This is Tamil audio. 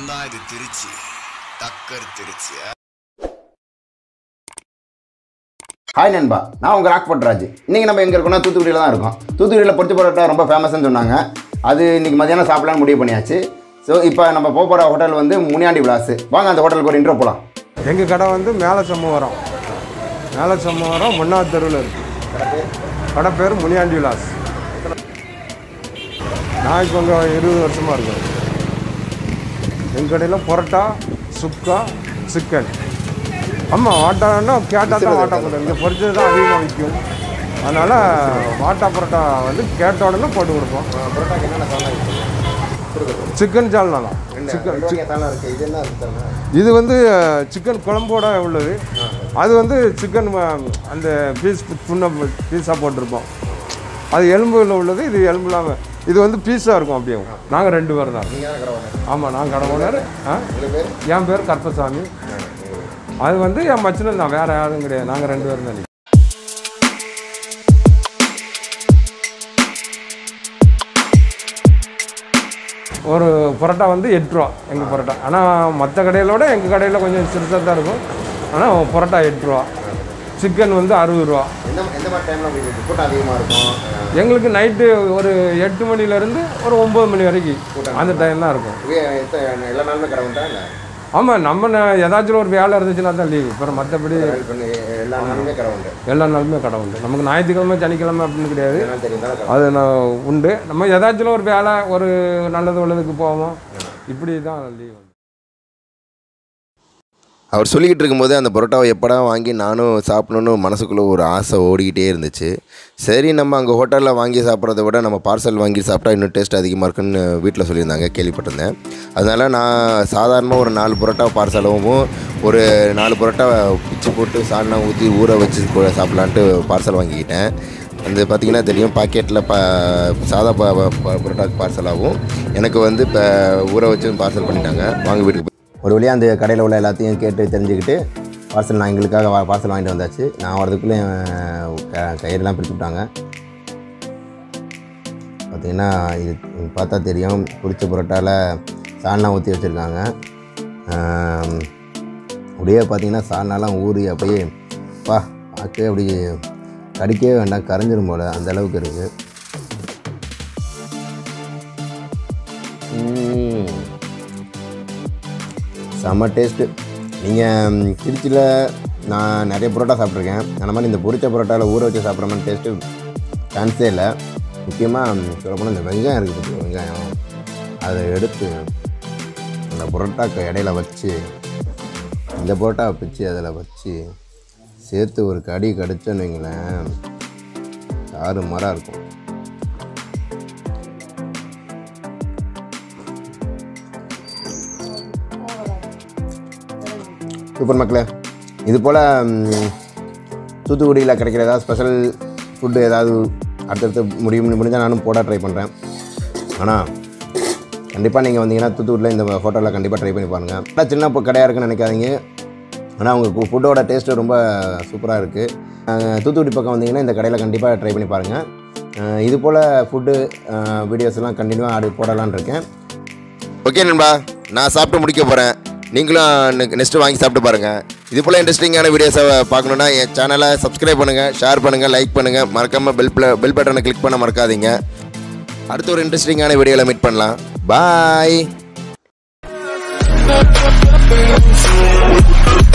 இடம் தான் இது திருச்சி டக்கர் திருச்சி ஹாய் நண்பா நான் உங்கள் ராக் பட்ராஜ் இன்றைக்கி நம்ம எங்கே இருக்கோம்னா தூத்துக்குடியில் தான் இருக்கோம் தூத்துக்குடியில் பொரிச்ச பரோட்டா ரொம்ப ஃபேமஸ்னு சொன்னாங்க அது இன்றைக்கி மதியானம் சாப்பிடலாம்னு முடிவு பண்ணியாச்சு ஸோ இப்போ நம்ம போக போகிற ஹோட்டல் வந்து முனியாண்டி விலாஸ் வாங்க அந்த ஹோட்டலுக்கு ஒரு இன்ட்ரோ போகலாம் எங்கள் கடை வந்து மேலே சம்மவரம் மேலே சம்மவரம் முன்னாள் தெருவில் இருக்குது கடை பேர் முனியாண்டி விலாஸ் நான் இப்போ இங்கே இருபது வருஷமாக இருக்கேன் எங்கள் கடையில் பரோட்டா சுக்கா சிக்கன் ஆமாம் வாட்டான்னா கேட்டால் தான் வாட்டா பரோட்டா இங்கே பொரிச்சது தான் அதிகமாக விற்கும் அதனால் வாட்டா பரோட்டா வந்து கேட்ட உடனே போட்டு கொடுப்போம் பரோட்டாக்கு என்னென்ன சிக்கன் சால்னா தான் சிக்கன் இது என்ன இது வந்து சிக்கன் குழம்போட உள்ளது அது வந்து சிக்கன் அந்த பீஸ் புண்ண பீஸாக போட்டிருப்போம் அது எலும்புல உள்ளது இது எலும்பு இல்லாமல் இது வந்து பீஸாக இருக்கும் அப்படியே நாங்கள் ரெண்டு பேர் தான் ஆமாம் நான் கடை ஓனர் ஆ என் பேர் கருப்பசாமி அது வந்து என் மச்சினன் தான் வேறு யாரும் கிடையாது நாங்கள் ரெண்டு பேரும் தான் ஒரு பரோட்டா வந்து எட்டு ரூபா எங்கள் பரோட்டா ஆனால் மற்ற கடையிலோட எங்கள் கடையில் கொஞ்சம் சிறுசாக தான் இருக்கும் ஆனால் பரோட்டா எட்டு ரூபா சிக்கன் வந்து அறுபது ரூபா எந்த எந்த மாதிரி டைமில் உங்களுக்கு கூட்டம் அதிகமாக இருக்கும் எங்களுக்கு நைட்டு ஒரு எட்டு மணிலேருந்து ஒரு ஒம்பது மணி வரைக்கும் அந்த டைம் தான் இருக்கும் எல்லா நாளுமே கடை உண்டா இல்லை ஆமாம் நம்ம ந- ஏதாச்சும் ஒரு வேலை இருந்துச்சுன்னா தான் லீவு அப்புறம் மற்றபடி எல்லா நாளுமே கடை உண்டு எல்லா நாளுமே கடை உண்டு நமக்கு ஞாயிற்றுக்கிழமை சனிக்கிழமை அப்படின்னு கிடையாது என்னன்னு தெரியும் அது நான் உண்டு நம்ம ஏதாச்சும் ஒரு வேலை ஒரு நல்லது உள்ளதுக்கு போவோம் இப்படி தான் லீவு அவர் சொல்லிக்கிட்டு இருக்கும்போது அந்த பரோட்டாவை எப்படா வாங்கி நானும் சாப்பிடணுன்னு மனசுக்குள்ளே ஒரு ஆசை ஓடிக்கிட்டே இருந்துச்சு சரி நம்ம அங்கே ஹோட்டலில் வாங்கி சாப்பிட்றத விட நம்ம பார்சல் வாங்கி சாப்பிட்டா இன்னும் டேஸ்ட் அதிகமாக இருக்குன்னு வீட்டில் சொல்லியிருந்தாங்க கேள்விப்பட்டிருந்தேன் அதனால் நான் சாதாரணமாக ஒரு நாலு பரோட்டா பார்சலாகவும் ஒரு நாலு பரோட்டா பிச்சு போட்டு சால்னா ஊற்றி ஊற வச்சு கூட சாப்பிட்லான்ட்டு பார்சல் வாங்கிக்கிட்டேன் அந்த பார்த்திங்கன்னா தெரியும் பாக்கெட்டில் ப சாதா ப ப- பரோட்டா பார்சலாகவும் எனக்கு வந்து இப்போ ஊற வச்சு பார்சல் பண்ணிட்டாங்க வாங்க வீட்டுக்கு போய் ஒரு வழியாக அந்த கடையில் உள்ள எல்லாத்தையும் கேட்டு தெரிஞ்சுக்கிட்டு பார்சல் நான் எங்களுக்காக பார்சல் வாங்கிட்டு வந்தாச்சு நான் வரதுக்குள்ளே க கயிறுலாம் பிரித்து விட்டாங்க பார்த்தீங்கன்னா இது இது பார்த்தா தெரியும் பிடிச்ச புரோட்டாவில் சால்னா ஊற்றி வச்சுருக்காங்க ஆம், அப்படியே பார்த்தீங்கன்னா சால்னாலாம் ஊறி அப்படியே பா பார்க்கவே அப்படி கடிக்கவே வேண்டாம் கரைஞ்சிரும் போல் அந்த அளவுக்கு இருக்குது செம்ம டேஸ்ட்டு நீங்கள் திருச்சியில் நான் நிறைய பரோட்டா சாப்பிட்ருக்கேன் அந்த மாதிரி இந்த பொரிச்ச பரோட்டாவில் ஊற வச்சு சாப்பிட்ற மாதிரி டேஸ்ட்டு சான்ஸே இல்லை முக்கியமாக சொல்லப்போனால் இந்த வெங்காயம் இருக்குது பார்த்தீங்களா, வெங்காயம் அதை எடுத்து அந்த பரோட்டாக்கு இடையில வச்சு இந்த பரோட்டாவை பிச்சு அதில் வச்சு சேர்த்து ஒரு கடி கடிச்சோன்னு வைங்களேன் ஆறு மரம் இருக்கும் சூப்பர் மக்களே இது போல் தூத்துக்குடியில் கிடைக்கிற ஏதாவது ஸ்பெஷல் ஃபுட்டு ஏதாவது அடுத்தடுத்து முடியும் முடிஞ்சால் நானும் போட ட்ரை பண்ணுறேன் ஆனால் கண்டிப்பாக நீங்கள் வந்தீங்கன்னா தூத்துக்குடியில் இந்த ஹோட்டலில் கண்டிப்பாக ட்ரை பண்ணி பாருங்கள் நல்லா சின்ன இப்போ கடையாக இருக்குன்னு நினைக்காதீங்க ஆனால் உங்கள் ஃபுட்டோட டேஸ்ட்டு ரொம்ப சூப்பராக இருக்குது தூத்துக்குடி பக்கம் வந்தீங்கன்னா இந்த கடையில் கண்டிப்பாக ட்ரை பண்ணி பாருங்கள் அஹ் இது போல் ஃபுட்டு வீடியோஸ் எல்லாம் கண்டினியூவாக ஆடு போடலான்னு இருக்கேன் ஓகே நண்பா நான் சாப்பிட்டு முடிக்க போகிறேன் நீங்களும் நெக்ஸ்ட்டு வாங்கி சாப்பிட்டு பாருங்கள் இது போல் இன்ட்ரெஸ்டிங்கான வீடியோஸை பார்க்கணுன்னா என் சேனலை சப்ஸ்கிரைப் பண்ணுங்கள் ஷேர் பண்ணுங்கள் லைக் பண்ணுங்கள் மறக்காமல் பெல் பெல் பட்டனை கிளிக் பண்ண மறக்காதீங்க அடுத்த ஒரு இன்ட்ரெஸ்டிங்கான வீடியோவில் மீட் பண்ணலாம் பாய்